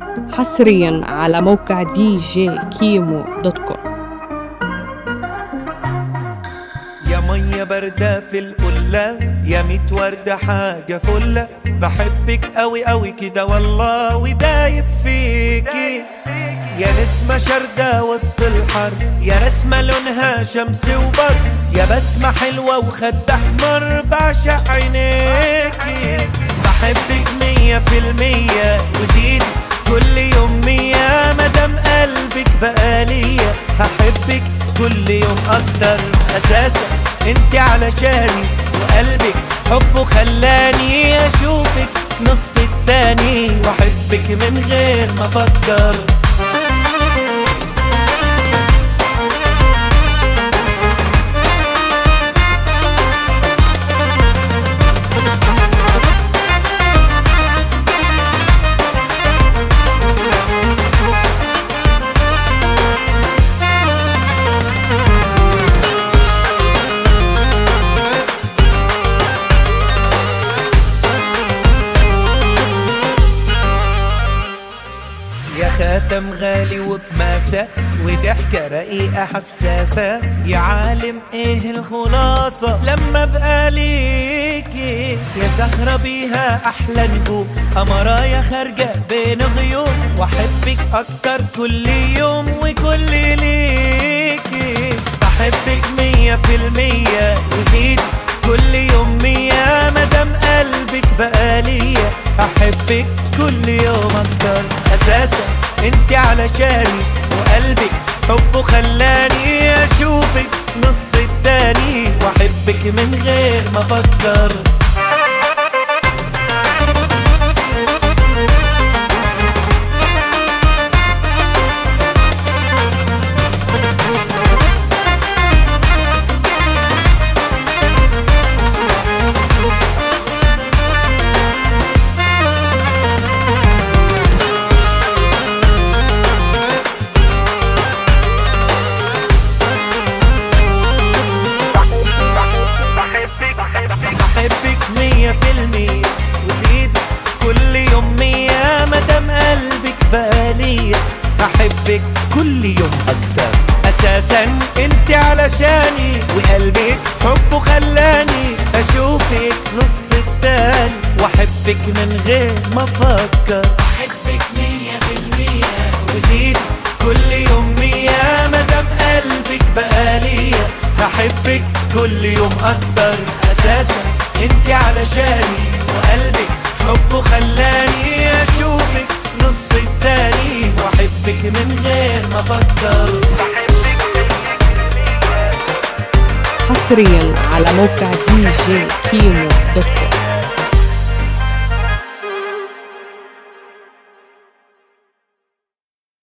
حصريا على موقع دي جي كيمو دوت كوم يا مية باردة في القلة يا ميت وردة حاجة فلة بحبك قوي قوي كده والله ودايب فيكي يا نسمة شاردة وسط الحر يا رسمة لونها شمس وبر يا بسمة حلوة وخد أحمر بعشق عينيكي بحبك مية في المية وزيد كل يوم مية مدام قلبك بقى ليا هحبك كل يوم أكتر أساسا انت علشاني وقلبك حبه خلاني أشوفك نص التاني وأحبك من غير ما أفكر يا خاتم غالي وبماسة وضحكة رقيقة حساسة يا عالم ايه الخلاصة لما ابقى ليكي يا سهرة بيها احلى نجوم قمرايا خارجة بين غيوم واحبك اكتر كل يوم وكل ليكي بحبك مية في المية وزيد كل يوم مية مدام قلبك بقى ليا احبك كل يوم اكتر اساسا انت علشاني وقلبك حبه خلاني اشوفك نص التاني واحبك من غير ما افكر بحبك مية في المية وزيد كل يوم مية مدام قلبك بقى ليا هحبك كل يوم أكتر أساسا انت علشاني وقلبك حبه خلاني أشوفك نص التاني وأحبك من غير ما أفكر أحبك مية في المية وزيد كل يوم مية مدام قلبك بقى ليا هحبك كل يوم أكتر أساسا انت علشاني وقلبك حبه خلاني أشوفك نص التاني وأحبك من غير ما أفكر حصريا على موقع دي جي كيمو دوت كوم